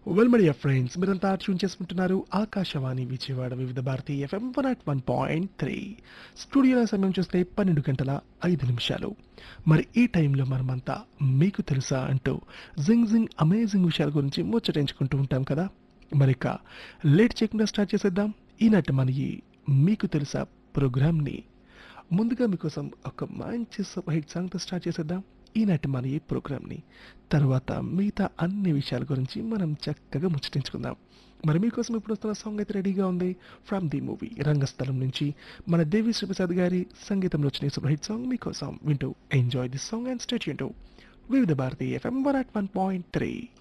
well media friends మీరంతా tune చేసుకుంటున్నారు Akashvani Vijayawada Vividh Bharati FM one at one point three స్టూడియోలో సమయం చూస్తే పన్నెండు గంటల ఐదు నిమిషాలు మరి ఈ టైంలో మనమంతా మీకు తెలుసా అంటూ జింగ్ జింగ్ అమేజింగ్ విషయాల గురించి ముచ్చటించుకుంటూ ఉంటాం కదా మరి ఇక లేట్ చేయకుండా స్టార్ట్ చేసేద్దాం ఈనాటి మన ఈ మీకు తెలుసా ప్రోగ్రామ్ని ముందుగా మీకోసం ఒక మంచి సూపర్ హిట్ సాంగ్తో స్టార్ట్ చేసేద్దాం ఈనాటి మన ఈ ప్రోగ్రామ్ని తర్వాత మిగతా అన్ని విషయాల గురించి మనం చక్కగా ముచ్చటించుకుందాం మరి మీకోసం ఇప్పుడు వస్తున్న సాంగ్ అయితే రెడీగా ఉంది ఫ్రమ్ ది మూవీ రంగస్థలం నుంచి మన దేవి శ్రీప్రసాద్ గారి సంగీతంలో వచ్చిన సూపర్ హిట్ సాంగ్ మీకోసం వింటూ enjoy this song and state Vividh Bharati FM one at one point three